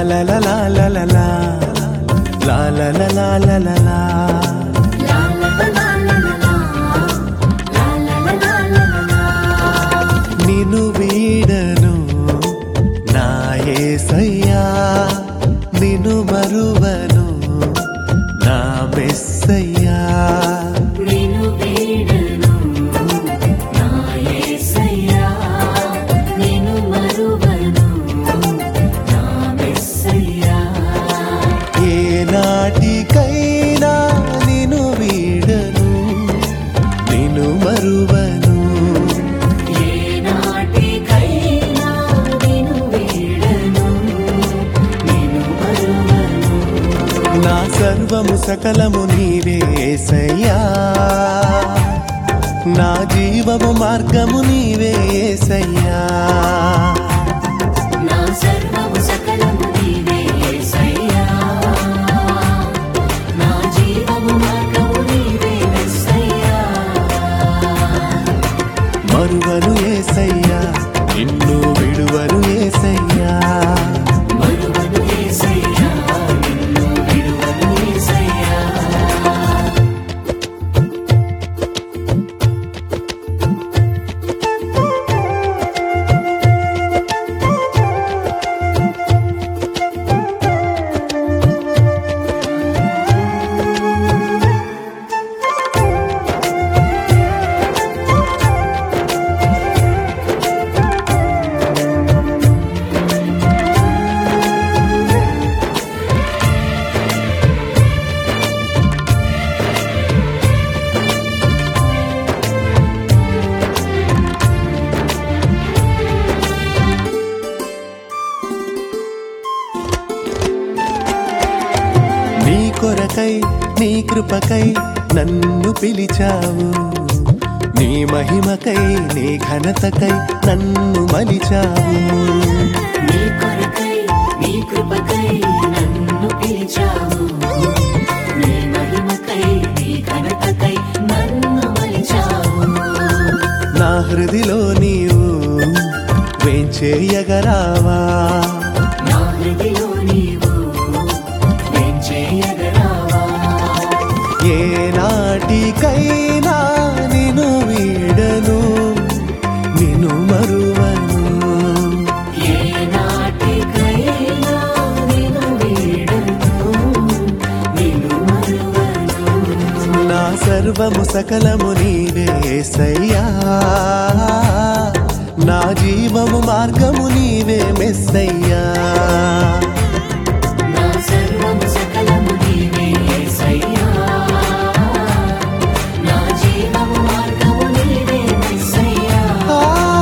la la la la la la La la la la la la la నిను వీడను నా యేసయ్యా నిను మరువను నా మెస్సయ్యా నిను వీడను నా యేసయ్యా నిను మరువను నా మెస్సయ్యా ఏ నాటికైనా నిను వీడను నిను మరువను ఏ నాటికైనా నిను వీడను నిను మరువను నా సర్వము సకలము నీవే యేసయ్యా నా జీవము మార్గము నీవే యేసయ్యా నా సర్వము సకలము నీవే యేసయ్యా నా జీవము మార్గము నీవే మెస్సయ్యా మరువను యేసయ్యా నిన్ను విడువను యేసయ్యా మరువను యేసయ్యా నిన్ను విడువను యేసయ్యా నీ కొరకై నీ కృపకై నన్ను పిలిచావు నీ మహిమకై నీ ఘనతకై నన్ను మలిచావు నీ కొరకై నీ కృపకై నన్ను పిలిచావు నీ మహిమకై నీ ఘనతకై నన్ను మలిచావు నా హృదిలో నీవు వేంచేయగరావా నా హృదిలో నీవు నేను చేయగరావా ఏ నాటికైనా నిను వీడను నిను మరువను ఏ నాటికైనా నిన్ను వీడను నిన్ను మరువను నా సర్వము సకలము నీవే యేసయ్యా నా జీవము మార్గము నీవే మెస్సయ్యా నా సర్వము సకలము నీవే యేసయ్యా నా జీవము మార్గము నీవే మెస్సయ్యా ఆ,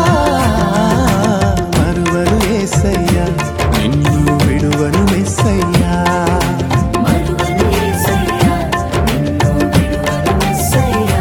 మరువను యేసయ్యా నిన్ను విడువను మెస్సయ్యా మరువను యేసయ్యా నిన్ను విడువను మెస్సయ్యా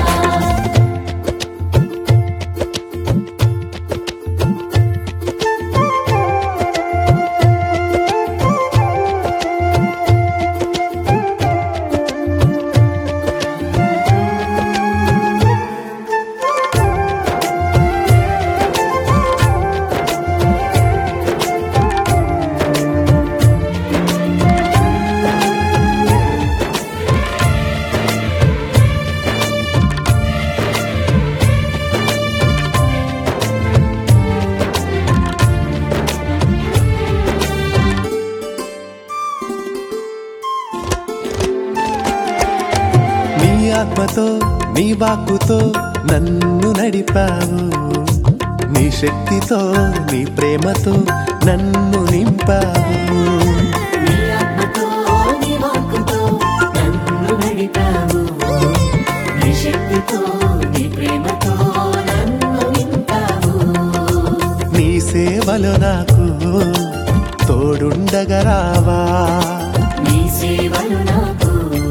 నీ ఆత్మతో నీ వాక్కుతో నన్ను నడిపావు నీ శక్తితో నీ ప్రేమతో నన్ను నింపావు నీ ఆత్మతో నీ వాక్కుతో నన్ను నడిపావు నీ శక్తితో నీ ప్రేమతో నన్ను నింపావు నీ సేవలో నాకు తోడుండగరావా నీ సేవలు నాకు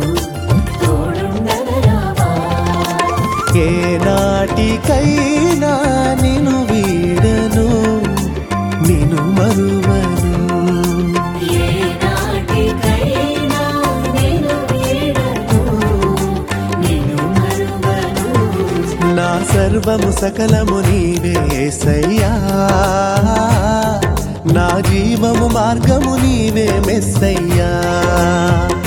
తోడుండగరావా ఏ నాటికైనా నిను వీడను నిను మరువను ఏ నాటికైనా నేను వీడను నిన్ను మరువను నా సర్వము సకలము నీవే యేసయ్యా నా జీవము మార్గము నీవే మెస్సయ్యా